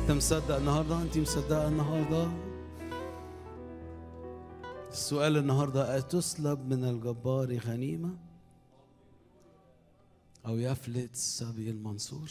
انت مصدق النهارده انت مصدقه النهارده السؤال النهارده أتسلب من الجبار غنيمة أو يفلت السبي المنصور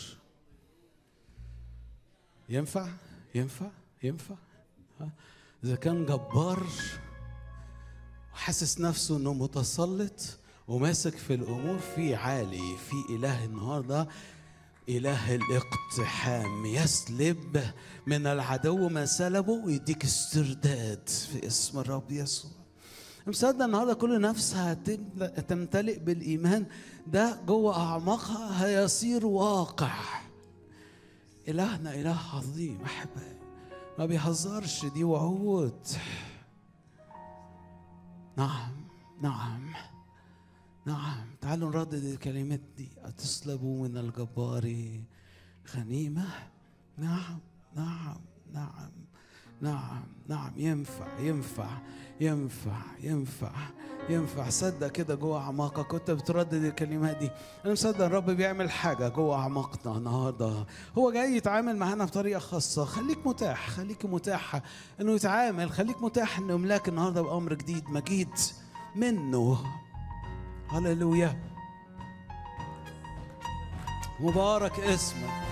ينفع ينفع ينفع ها؟ إذا كان جبار وحاسس نفسه إنه متسلط وماسك في الأمور في عالي في إله النهارده إله الاقتحام يسلب من العدو ما سلبه ويديك استرداد في اسم الرب يسوع مصدق النهارده كل نفس هتمتلئ بالإيمان ده جوه أعماقها هيصير واقع إلهنا إله عظيم أحبائي ما بيهزرش دي وعود نعم نعم نعم تعالوا نردد الكلمات دي أتسلبوا من الجبار غنيمة نعم نعم نعم نعم نعم ينفع ينفع ينفع ينفع ينفع صدق كده جوه اعماقك كنت بتردد الكلمات دي انا مصدق الرب بيعمل حاجه جوه اعماقنا النهارده هو جاي يتعامل معانا بطريقه خاصه خليك متاح خليك متاحه انه يتعامل خليك متاح انه يملاك النهارده بامر جديد مجيد منه هللويا مبارك اسمك